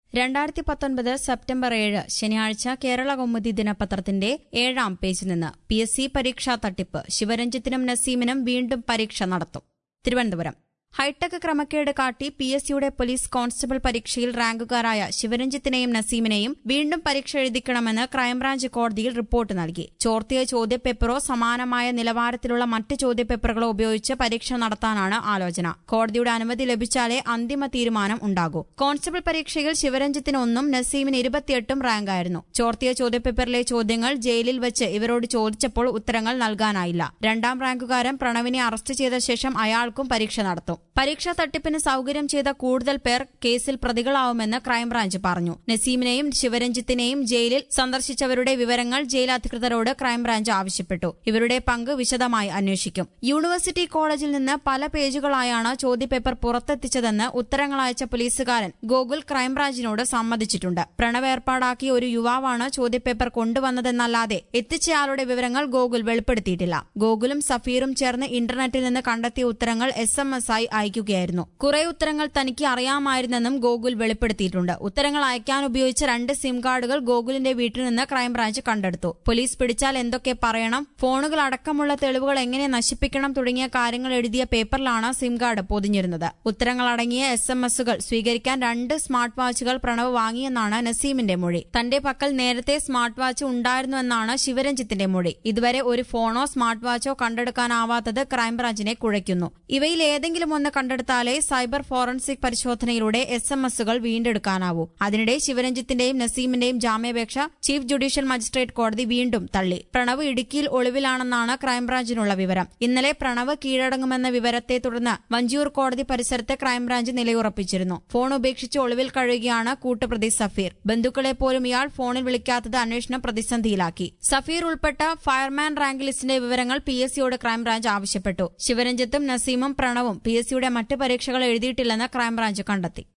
രണ്ടായിരത്തി പത്തൊൻപത് സെപ്റ്റംബർ ഏഴ് ശനിയാഴ്ച കേരള കൗമുദി ദിനപത്രത്തിന്റെ ഏഴാം പേജിൽ നിന്ന് പി എസ് സി പരീക്ഷാ തട്ടിപ്പ് ശിവരഞ്ജിത്തിനും നസീമിനും വീണ്ടും പരീക്ഷ നടത്തും തിരുവനന്തപുരം ഹൈടെക് ക്രമക്കേട് കാട്ടി പി എസ് സിയുടെ പോലീസ് കോൺസ്റ്റബിൾ പരീക്ഷയിൽ റാങ്കുകാരായ ശിവരഞ്ജിത്തിനെയും നസീമിനെയും വീണ്ടും പരീക്ഷ എഴുതിക്കണമെന്ന് ക്രൈംബ്രാഞ്ച് കോടതിയിൽ റിപ്പോർട്ട് നൽകി ചോർത്തിയ ചോദ്യപേപ്പറോ സമാനമായ നിലവാരത്തിലുള്ള മറ്റ് ചോദ്യപേപ്പറുകളോ ഉപയോഗിച്ച് പരീക്ഷ നടത്താനാണ് ആലോചന കോടതിയുടെ അനുമതി ലഭിച്ചാലേ അന്തിമ തീരുമാനം ഉണ്ടാകൂ കോൺസ്റ്റബിൾ പരീക്ഷയിൽ ശിവരഞ്ജിത്തിന് ഒന്നും നസീമിന് ഇരുപത്തിയെട്ടും റാങ്കായിരുന്നു ചോർത്തിയ ചോദ്യപേപ്പറിലെ ചോദ്യങ്ങൾ ജയിലിൽ വെച്ച് ഇവരോട് ചോദിച്ചപ്പോൾ ഉത്തരങ്ങൾ നൽകാനായില്ല രണ്ടാം റാങ്കുകാരൻ പ്രണവിനെ അറസ്റ്റ് ചെയ്ത ശേഷം അയാൾക്കും പരീക്ഷ നടത്തും പരീക്ഷാ തട്ടിപ്പിന് സൌകര്യം ചെയ്ത കൂടുതൽ പേർ കേസിൽ പ്രതികളാവുമെന്ന് ക്രൈംബ്രാഞ്ച് പറഞ്ഞു നസീമിനെയും ശിവരഞ്ജിത്തിനെയും ജയിലിൽ സന്ദർശിച്ചവരുടെ വിവരങ്ങൾ ജയിൽ അധികൃതരോട് ക്രൈംബ്രാഞ്ച് ആവശ്യപ്പെട്ടു ഇവരുടെ പങ്ക് വിശദമായി അന്വേഷിക്കും യൂണിവേഴ്സിറ്റി കോളേജിൽ നിന്ന് പല പേജുകളായാണ് ചോദ്യപേപ്പർ പുറത്തെത്തിച്ചതെന്ന് ഉത്തരങ്ങൾ അയച്ച പോലീസുകാരൻ ഗോകുൽ ക്രൈംബ്രാഞ്ചിനോട് സമ്മതിച്ചിട്ടുണ്ട് പ്രണവ് ഏർപ്പാടാക്കിയ ഒരു യുവാവാണ് ചോദ്യപേപ്പർ കൊണ്ടുവന്നതെന്നല്ലാതെ എത്തിച്ചയാളുടെ വിവരങ്ങൾ ഗോകുൽ വെളിപ്പെടുത്തിയിട്ടില്ല ഗോകുലും സഫീറും ചേർന്ന് ഇന്റർനെറ്റിൽ നിന്ന് കണ്ടെത്തിയ ഉത്തരങ്ങൾ എസ് എം എസ് ആയി അയക്കുകയായിരുന്നു കുറെ ഉത്തരങ്ങൾ തനിക്ക് അറിയാമായിരുന്നെന്നും ഗോകുൽ വെളിപ്പെടുത്തിയിട്ടുണ്ട് ഉത്തരങ്ങൾ അയക്കാൻ ഉപയോഗിച്ച രണ്ട് സിം കാർഡുകൾ ഗോകുലിന്റെ വീട്ടിൽ നിന്ന് ക്രൈംബ്രാഞ്ച് കണ്ടെടുത്തു പോലീസ് പിടിച്ചാൽ എന്തൊക്കെ പറയണം ഫോണുകൾ അടക്കമുള്ള തെളിവുകൾ എങ്ങനെ നശിപ്പിക്കണം തുടങ്ങിയ കാര്യങ്ങൾ എഴുതിയ പേപ്പറിലാണ് സിം കാർഡ് പൊതിഞ്ഞിരുന്നത് ഉത്തരങ്ങൾ അടങ്ങിയ എസ് എം എസുകൾ സ്വീകരിക്കാൻ രണ്ട് സ്മാർട്ട് വാച്ചുകൾ പ്രണവ് വാങ്ങിയെന്നാണ് നസീമിന്റെ മൊഴി തന്റെ പക്കൽ നേരത്തെ സ്മാർട്ട് വാച്ച് ഉണ്ടായിരുന്നുവെന്നാണ് ശിവരഞ്ജിത്തിന്റെ മൊഴി ഇതുവരെ ഒരു ഫോണോ സ്മാർട്ട് വാച്ചോ കണ്ടെടുക്കാനാവാത്തത് ക്രൈംബ്രാഞ്ചിനെ കുഴയ്ക്കുന്നു ഇവയിൽ ഏതെങ്കിലും ഒന്ന് കണ്ടെടുത്താലേ സൈബർ ഫോറൻസിക് പരിശോധനയിലൂടെ എസ് എം എസുകൾ വീണ്ടെടുക്കാനാവൂ അതിനിടെ ശിവരഞ്ജിത്തിന്റെയും നസീമിന്റെയും ജാമ്യാപേക്ഷ ചീഫ് ജുഡീഷ്യൽ മജിസ്ട്രേറ്റ് കോടതി വീണ്ടും തള്ളി പ്രണവ് ഇടുക്കിയിൽ ഒളിവിലാണെന്നാണ് ക്രൈംബ്രാഞ്ചിനുള്ള വിവരം ഇന്നലെ പ്രണവ് കീഴടങ്ങുമെന്ന വിവരത്തെ തുടർന്ന് വഞ്ചിയൂർ കോടതി പരിസരത്ത് ക്രൈംബ്രാഞ്ച് നിലയുറപ്പിച്ചിരുന്നു ഫോൺ ഉപേക്ഷിച്ച് ഒളിവിൽ കഴിയുകയാണ് കൂട്ടുപ്രതി സഫീർ ബന്ധുക്കളെ പോലും ഇയാൾ ഫോണിൽ വിളിക്കാത്തത് അന്വേഷണം പ്രതിസന്ധിയിലാക്കി സഫീർ ഉൾപ്പെട്ട ഫയർമാൻ റാങ്ക് ലിസ്റ്റിന്റെ വിവരങ്ങൾ പി എസ് സിയോട് ക്രൈംബ്രാഞ്ച് ആവശ്യപ്പെട്ടു ശിവരഞ്ജിത്തും നസീമും പ്രണവും പി എസ് സിയുടെ മറ്റ് പരീക്ഷകൾ എഴുതിയിട്ടില്ലെന്ന് ക്രൈംബ്രാഞ്ച് കണ്ടെത്തി